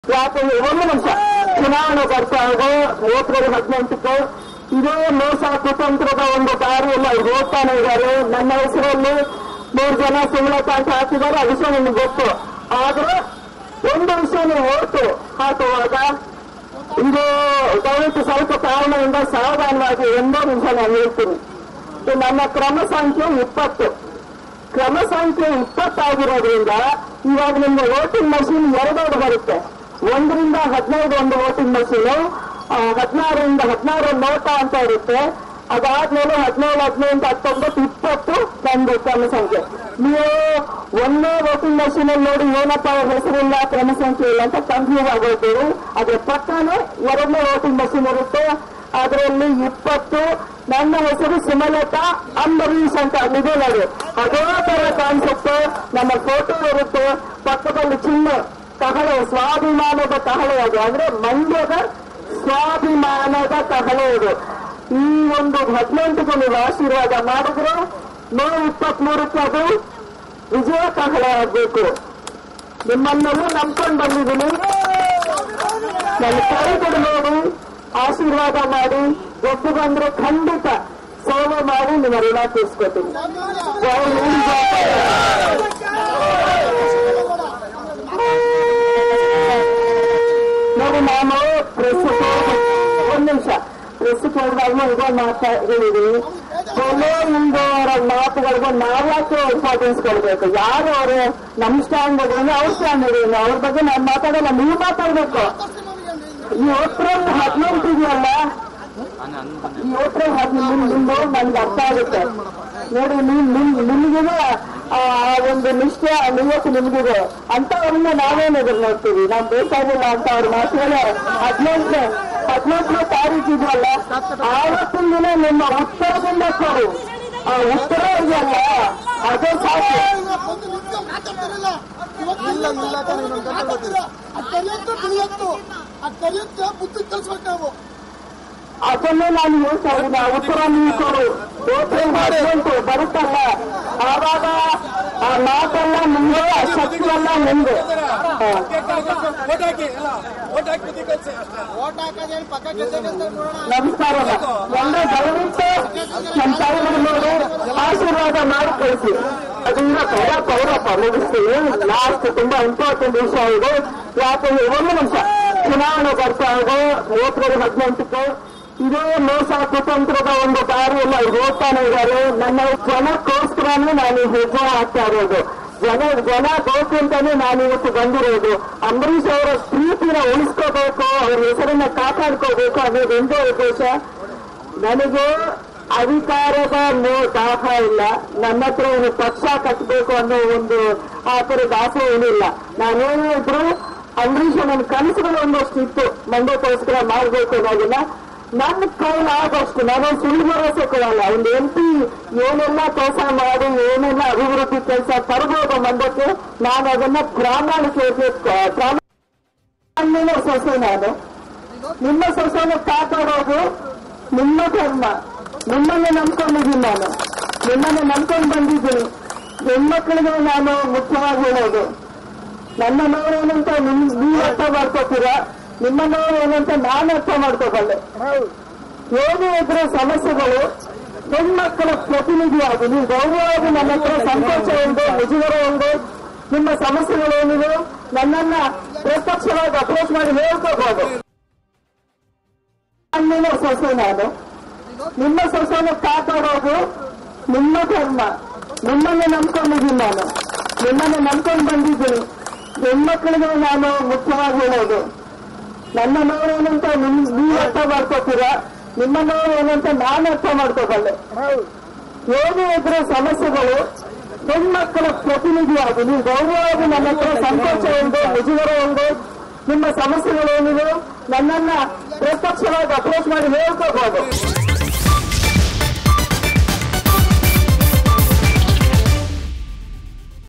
ಯಾಕೆ ಒಂದು ನಿಮಿಷ ಚುನಾವಣೆ ಬರ್ತಾ ಇದೆ ಏಪ್ರಿಲ್ ಹದಿನೆಂಟಕ್ಕೆ ಇದೇ ಮೋಸ ಕುತಂತ್ರದ ಒಂದು ದಾರಿಯಲ್ಲಿ ಅವ್ರು ಹೋಗ್ತಾನೆ ಇದ್ದಾರೆ ನನ್ನ ಹೆಸರಲ್ಲಿ ಮೂರು ಜನ ಸುಮ್ಮನೆ ಹಾಕಿದ್ದಾರೆ ಆ ವಿಷಯ ನಿಮ್ಗೆ ಗೊತ್ತು ಆದ್ರೆ ಒಂದು ವಿಷಯ ನೀವು ಓಟು ಹಾಕುವಾಗ ಇದು ದಯವಿಟ್ಟು ಸ್ವಲ್ಪ ಕಾರಣದಿಂದ ಸಾವಧಾನವಾಗಿ ಒಂದೋ ನಿಮಿಷ ನಾನು ಹೇಳ್ತೀನಿ ಇದು ನನ್ನ ಕ್ರಮ ಸಂಖ್ಯೆ ಇಪ್ಪತ್ತು ಕ್ರಮ ಸಂಖ್ಯೆ ಇಪ್ಪತ್ತಾಗಿರೋದ್ರಿಂದ ಇವಾಗ ನಿಮ್ಗೆ ವೋಟಿಂಗ್ ಮಷೀನ್ ಎರಡೆರಡು ಬರುತ್ತೆ ಒಂದರಿಂದ ಹದಿನೈದು ಒಂದು ವೋಟಿಂಗ್ ಮಷೀನು ಹದಿನಾರರಿಂದ ಹದಿನಾರು ನೋಟ ಅಂತ ಇರುತ್ತೆ ಅದಾದ್ಮೇಲೆ ಹದಿನೇಳು ಹದಿನೈದು ಹತ್ತೊಂಬತ್ತು ಇಪ್ಪತ್ತು ನಂದು ಕ್ರಮ ಸಂಖ್ಯೆ ನೀವು ಒಂದೇ ವೋಟಿಂಗ್ ಮಷೀನ್ ಅಲ್ಲಿ ನೋಡಿ ಏನಪ್ಪ ಅವ್ರ ಹೆಸರಿಲ್ಲ ಕ್ರಮ ಸಂಖ್ಯೆ ಇಲ್ಲ ಅಂತ ಕನ್ಫ್ಯೂಸ್ ಆಗೋಗ್ತೀವಿ ಅದ್ರ ಪಕ್ಕನೇ ಎರಡನೇ ವೋಟಿಂಗ್ ಮಷೀನ್ ಇರುತ್ತೆ ಅದರಲ್ಲಿ ಇಪ್ಪತ್ತು ನನ್ನ ಹೆಸರು ಸುಮಲತಾ ಅಂಬರೀಶ್ ಅಂತ ಇದೆ ನೋಡಿ ಅದೇ ತರ ಕಾಣಿಸುತ್ತೆ ನಮ್ಮ ಫೋಟೋ ಇರುತ್ತೆ ಪಕ್ಕದಲ್ಲಿ ಚಿನ್ನ ಕಹಳೆ ಸ್ವಾಭಿಮಾನದ ಕಹಳೆ ಅದು ಅಂದ್ರೆ ಮಂಡ್ಯದ ಸ್ವಾಭಿಮಾನದ ಕಹಳೆ ಇದು ಈ ಒಂದು ಹದಿನೆಂಟಕ್ಕೆ ನೀವು ಆಶೀರ್ವಾದ ಮಾಡಿದ್ರೆ ಮೇ ಇಪ್ಪತ್ಮೂರಕ್ಕೆ ಅದು ವಿಜಯ ಕಹಳೆ ಆಗ್ಬೇಕು ನಿಮ್ಮನ್ನೆಲ್ಲ ನಂಬ್ಕೊಂಡು ಬಂದಿದ್ದೀನಿ ನನ್ನ ಕೈ ನೋಡಿ ಆಶೀರ್ವಾದ ಮಾಡಿ ಒಪ್ಪು ಬಂದ್ರೆ ಖಂಡಿತ ಸೇವೆ ಮಾಡಿ ನಿಮ್ಮ ಋಣ ತೀರ್ಸ್ಕೊತೀನಿ ಜೈ ಹಿಂದ್, ಜೈ ಕರ್ನಾಟಕ. ನೋಡಿ ನಾನು ಪ್ರೆಸ್ ಒಂದ್ ನಿಮಿಷ ಪ್ರೆಸ್ ಕೇಳಿದಾಗ್ಲೂ ಇದೇ ಮಾತಾಡಿದೀವಿ ಕೊನೆ ಹಿಂದೋರ ಮಾತುಗಳಿಗೆ ನಾವ್ಯಾಕೆ ಇಂಪಾರ್ಟೆನ್ಸ್ ಕೊಡ್ಬೇಕು ಯಾರು ಅವರು ನಮ್ ಸ್ಟ್ಯಾಂಡ್ ಇದ್ರೆ ಅವ್ರ ಸ್ಟ್ಯಾಂಡ್ ಇದ್ದೀನಿ ಅವ್ರ ಬಗ್ಗೆ ನಾನು ಮಾತಾಡಲ್ಲ ನೀವು ಮಾತಾಡ್ಬೇಕು ಈ ಏಪ್ರಿಲ್ ಹದಿನೆಂಟು ಇದೆಯಲ್ಲ ಈ ಏಪ್ರಿಲ್ ಹದಿನೆಂಟು ನನ್ಗೆ ಅರ್ಥ ಆಗುತ್ತೆ ನೋಡಿ ನಿಮ್ ನಿಮ್ ನಿಮ್ಗಿದೆ ಆ ಒಂದು ನಿಷ್ಠೆ ಆ ನಿಯತ್ತು ನಿಮ್ಗಿದೆ ಅಂತವರನ್ನ ನಾವೇನು ಎದುರು ನೋಡ್ತೀವಿ ನಾವು ಬೇಕಾಗಿಲ್ಲ ಅಂತ ಅವ್ರ ಮಾತುಗಳೇ ಹದಿನೆಂಟನೇ ಹದಿನೆಂಟನೇ ತಾರೀಕು ಇದೆಯಲ್ಲ ಆವತ್ತಿನ ದಿನ ನಿಮ್ಮ ಉತ್ತರದಿಂದ ಕೊಡು ಆ ಉತ್ತರ ಇದೆಯಲ್ಲ ಅದೇ ಸಾಕು ಒಂದು ನಿಮಿಷ ಮಾತಾಡ್ತಿರಲ್ಲ ಇಲ್ಲ ಇಲ್ಲ ಆ ಕರಿಯತ್ತು ತಿಳಿಯತ್ತು ಆ ಕರಿಯಕ್ಕೆ ಬುದ್ಧಿ ಕಲಿಸ್ಬೇಕು ನಾವು ಅದನ್ನೇ ನಾನು ಹೇಳ್ತಾ ಇದ್ದೀನಿ ಆ ಉತ್ತರ ನೀವು ಕೊಡು ಏಪ್ರಿಲ್ ಹದಿನೆಂಟು ಬರುತ್ತಲ್ಲ ಆವಾಗ ಆ ಮಾತೆಲ್ಲ ನಿಮ್ಗೆ ಆ ಶಕ್ತಿ ಎಲ್ಲ ನಿಮ್ಗೆ ಹಾ. ಓಟ್ ಹಾಕಿ ಎಲ್ಲ ಓಟ್ ಹಾಕಿ ಬುದ್ಧಿ ಕಲ್ಸಿ ಅಷ್ಟೇ ಓಟ್ ಹಾಕೋದು ಹೇಳಿ ಪಕ್ಕ ಗೆದ್ದಾಗ ನೋಡೋಣ ನಮಸ್ಕಾರ ಎಲ್ಲ ದಯವಿಟ್ಟು ನಮ್ಮ ತಾಯಿಗಳು ನೋಡಿ ಆಶೀರ್ವಾದ ಮಾಡಿ ಕಳಿಸಿ ಅದರಿಂದ ಪೌರ ಪೌರಪ್ಪ ಮುಗಿಸ್ತೀನಿ ಲಾಸ್ಟ್ ತುಂಬಾ ಇಂಪಾರ್ಟೆಂಟ್ ವಿಷಯ ಇದೆ ಯಾಕಂದ್ರೆ ಒಂದು ನಿಮಿಷ ಚುನಾವಣೆ ಬರ್ತಾ ಇದೆ ಏಪ್ರಿಲ್ ಹದಿನೆಂಟಕ್ಕೆ ಇದೇ ಮೋಸ ಕುತಂತ್ರದ ಒಂದು ದಾರಿಯಲ್ಲಿ ಅವ್ರು ಹೋಗ್ತಾನೆ ಇದ್ದಾರೆ ನನ್ನ ಜನಕ್ಕೋಸ್ಕರನೇ ನಾನು ಹೆಜ್ಜೆ ಹಾಕ್ತಾ ಇರೋದು ಜನ ಜನ ಬೇಕು ಅಂತಾನೆ ನಾನು ಇವತ್ತು ಬಂದಿರೋದು ಅಂಬರೀಷ್ ಅವರ ಪ್ರೀತಿನ ಉಳಿಸ್ಕೋಬೇಕು ಅವ್ರ ಹೆಸರನ್ನ ಕಾಪಾಡ್ಕೋಬೇಕು ಅನ್ನೋದು ಒಂದೇ ಉದ್ದೇಶ ನನಗೆ ಅಧಿಕಾರದ ಮೋ ದಾಹ ಇಲ್ಲ ನನ್ನ ಹತ್ರ ಏನು ಪಕ್ಷ ಕಟ್ಟಬೇಕು ಅನ್ನೋ ಒಂದು ಆ ಥರದ ಆಸೆ ಏನಿಲ್ಲ ನಾನೇನು ಇದ್ರು ಅಂಬರೀಷ್ ನನ್ನ ಕನಸುಗಳು ಒಂದಷ್ಟು ಇತ್ತು ಮಂಡ್ಯಕ್ಕೋಸ್ಕರ ಮಾಡಬೇಕು ಅನ್ನೋದಿಲ್ಲ ನನ್ನ ಕೈಲಾದಷ್ಟು ನಾನು ಸುಳ್ಳು ಭರವಸೆ ಕೊಡಲ್ಲ ಒಂದು ಎಂ ಪಿ ಏನೆಲ್ಲ ಕೆಲಸ ಮಾಡಿ ಏನೆಲ್ಲ ಅಭಿವೃದ್ಧಿ ಕೆಲಸ ತರಬಹುದು ಮಂಡ್ಯಕ್ಕೆ ನಾನು ಅದನ್ನ ಪ್ರಾಮಾಣಿಕ ಪ್ರಾಮಾಣಿಕ ನನ್ನಿನ ಸೊಸೆ ನಾನು ನಿಮ್ಮ ಸೊಸೆನ ಕಾಪಾಡೋದು ನಿಮ್ಮ ಧರ್ಮ ನಿಮ್ಮನ್ನೇ ನಂಬ್ಕೊಂಡಿದ್ದೀನಿ ನಾನು ನಿಮ್ಮನ್ನೇ ನಂಬ್ಕೊಂಡು ಬಂದಿದ್ದೀನಿ ಹೆಣ್ಮಕ್ಳಿಗೆ ನಾನು ಮುಖ್ಯವಾಗಿ ಹೇಳೋದು ನನ್ನ ನೋವೇನಂತ ನಿಮ್ ನೀವು ಅರ್ಥ ಮಾಡ್ಕೋತೀರಾ ನಿಮ್ಮ ನೋವೇನಂತ ನಾನು ಅರ್ಥ ಮಾಡ್ಕೋಬಲ್ಲೆ ಏನೇ ಇದ್ರೆ ಸಮಸ್ಯೆಗಳು ಹೆಣ್ಮಕ್ಕಳ ಪ್ರತಿನಿಧಿಯಾಗಿ ನೀವು ಗೌರವವಾಗಿ ನನ್ನ ಹತ್ರ ಸಂತೋಷ ಒಂದು ಮುಜುಗರ ಒಂದು ನಿಮ್ಮ ಸಮಸ್ಯೆಗಳೇನಿವೆ ನನ್ನನ್ನ ಪ್ರತ್ಯಕ್ಷವಾಗಿ ಅಪ್ರೋಚ್ ಮಾಡಿ ಹೇಳ್ಕೋಬಹುದು ನನ್ನಿನ ಸೊಸೆ ನಾನು ನಿಮ್ಮ ಸೊಸೆನ ಕಾಪಾಡೋದು ನಿಮ್ಮ ಧರ್ಮ ನಿಮ್ಮನ್ನೇ ನಂಬ್ಕೊಂಡಿದ್ದೀನಿ ನಾನು ನಿಮ್ಮನ್ನೇ ನಂಬ್ಕೊಂಡು ಬಂದಿದ್ದೀನಿ ಹೆಣ್ಮಕ್ಳಿಗೆ ನಾನು ಮುಖ್ಯವಾಗಿ ಹೇಳೋದು ನನ್ನ ನೋವೇನಂತ ನಿಮ್ ನೀವು ಅರ್ಥ ಮಾಡ್ಕೋತೀರಾ ನಿಮ್ಮ ನೋವೇನಂತ ನಾನು ಅರ್ಥ ಮಾಡ್ಕೋಬಲ್ಲೆ ಏನೇ ಇದ್ರೆ ಸಮಸ್ಯೆಗಳು ಹೆಣ್ಮಕ್ಕಳ ಪ್ರತಿನಿಧಿಯಾಗಿ ನೀವು ಗೌರವವಾಗಿ ನನ್ನ ಹತ್ರ ಸಂತೋಷ ಒಂದು ಮುಜುಗರ ಒಂದು ನಿಮ್ಮ ಸಮಸ್ಯೆಗಳೇನಿವೆ ನನ್ನನ್ನ ಪ್ರತ್ಯಕ್ಷವಾಗಿ ಅಪ್ರೋಚ್ ಮಾಡಿ ಹೇಳ್ಕೋಬಹುದು